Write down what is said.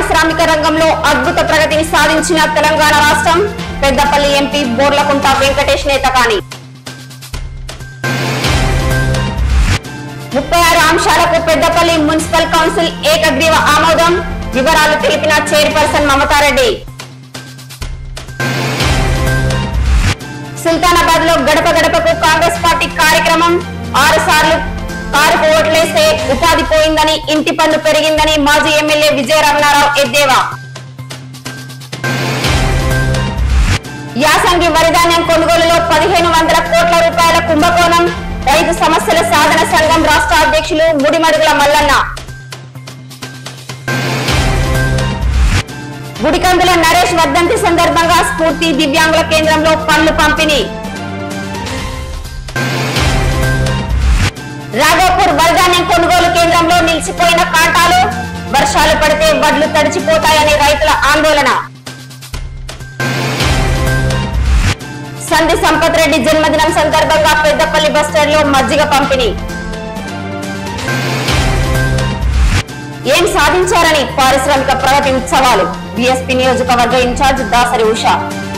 పారిశ్రామిక రంగంలో అద్భుత ప్రగతిని సాధించిన తెలంగాణ రాష్ట్రం పెద్దపల్లి ఎంపీ బోర్లకుంట వెంకటేష్ నేతకాని ముప్పై ఆరు అంశాలకు పెద్దపల్లి మున్సిపల్ కౌన్సిల్ ఏకగ్రీవ ఆమోదం వివరాలు తెలిపిన చైర్పర్సన్ మమతారెడ్డి సుల్తానాబాద్ లో గడప గడపకు కాంగ్రెస్ పార్టీ కార్యక్రమం ఆరు సార్లు కారుకు ఓట్లేస్తే ఉపాధి పోయిందని ఇంటి పన్ను పెరిగిందని మాజీ ఎమ్మెల్యే విజయ రమణారావు ఎద్దేవా యాసంగి వరిధాన్యం కొనుగోలులో పదిహేను వందల కోట్ల రూపాయల కుంభకోణం రైతు సమస్యల సాధన సంఘం రాష్ట్ర అధ్యక్షులు ముడిమడుగుల మల్లన్న గుడికందుల నరేష్ వర్ధంతి సందర్భంగా స్ఫూర్తి దివ్యాంగుల కేంద్రంలో పనులు పంపిణీ రాఘోపూర్ వరిధాన్యం కొనుగోలు కేంద్రంలో నిలిచిపోయిన కాంటాలు వర్షాలు పడితే వడ్లు తడిచిపోతాయని రైతుల ఆందోళన సంధి సంపత్ రెడ్డి జన్మదినం సందర్భంగా పెద్దపల్లి బస్టాండ్ లో మజ్జిగ పంపిణీ ఏం సాధించారని పారిశ్రామిక ప్రగతి ఉత్సవాలు బీఎస్పీ నియోజకవర్గ ఇన్ఛార్జ్ దాసరి ఉష